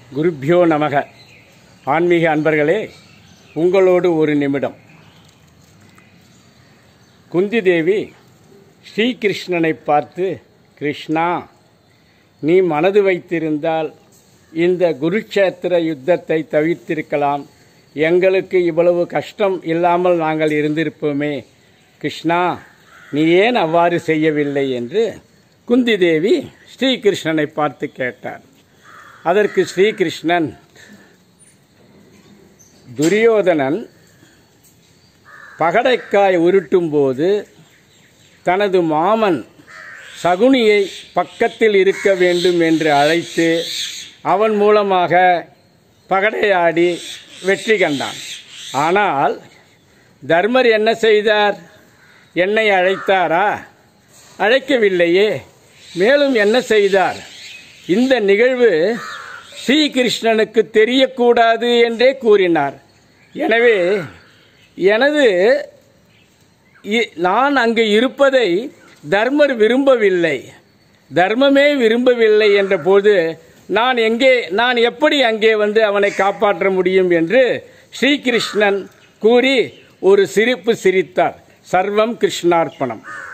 குருப்பியோ நமக ஆன்மீக அன்பர்களே உங்களோடு ஒரு நிமிடம் குந்தி தேவி ஸ்ரீகிருஷ்ணனை பார்த்து கிருஷ்ணா நீ மனது வைத்திருந்தால் இந்த குருக்ஷேத்திர யுத்தத்தை தவிர்த்திருக்கலாம் எங்களுக்கு இவ்வளவு கஷ்டம் இல்லாமல் நாங்கள் இருந்திருப்போமே கிருஷ்ணா நீ ஏன் அவ்வாறு செய்யவில்லை என்று குந்தி தேவி ஸ்ரீகிருஷ்ணனை பார்த்து கேட்டார் அதற்கு ஸ்ரீகிருஷ்ணன் துரியோதனன் பகடைக்காய் உருட்டும்போது தனது மாமன் சகுனியை பக்கத்தில் இருக்க வேண்டும் என்று அழைத்து அவன் மூலமாக பகடையாடி வெற்றி கண்டான் ஆனால் தர்மர் என்ன செய்தார் என்னை அழைத்தாரா அழைக்கவில்லையே மேலும் என்ன செய்தார் இந்த நிகழ்வு ஸ்ரீகிருஷ்ணனுக்கு தெரியக்கூடாது என்றே கூறினார் எனவே எனது இ- நான் அங்கு இருப்பதை தர்மர் விரும்பவில்லை தர்மமே விரும்பவில்லை என்ற போது நான் எங்கே நான் எப்படி அங்கே வந்து அவனை காப்பாற்ற முடியும் என்று ஸ்ரீகிருஷ்ணன் கூறி ஒரு சிரிப்பு சிரித்தார் சர்வம் கிருஷ்ணார்ப்பணம்